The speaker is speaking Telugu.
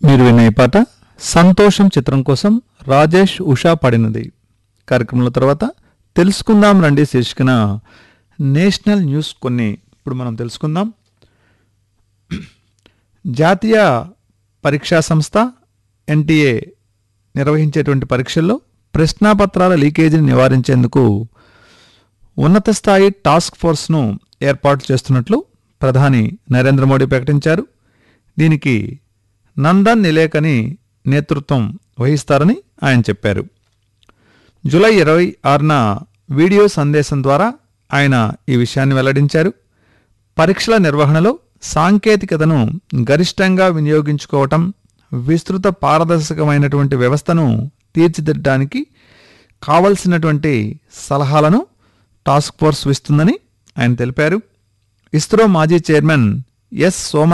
మీరు విన్న ఈ పాట సంతోషం చిత్రం కోసం రాజేష్ ఉషా పాడినది కార్యక్రమంలో తర్వాత తెలుసుకుందాం రండి శీర్షికన నేషనల్ న్యూస్ కొన్ని ఇప్పుడు మనం తెలుసుకుందాం జాతీయ పరీక్షా సంస్థ ఎన్టీఏ నిర్వహించేటువంటి పరీక్షల్లో ప్రశ్నాపత్రాల లీకేజీని నివారించేందుకు ఉన్నత స్థాయి టాస్క్ ఫోర్స్ను ఏర్పాటు చేస్తున్నట్లు ప్రధాని నరేంద్ర మోడీ ప్రకటించారు దీనికి నందన్ నిలేకని నేతృత్వం వహిస్తారని ఆయన చెప్పారు జూలై ఇరవై ఆరున వీడియో సందేశం ద్వారా ఆయన ఈ విషయాన్ని వెల్లడించారు పరీక్షల నిర్వహణలో సాంకేతికతను గరిష్టంగా వినియోగించుకోవటం విస్తృత పారదర్శకమైనటువంటి వ్యవస్థను తీర్చిదిద్దడానికి కావలసినటువంటి సలహాలను టాస్క్ ఫోర్స్ ఇస్తుందని ఆయన తెలిపారు ఇస్రో మాజీ చైర్మన్ ఎస్ సోమన్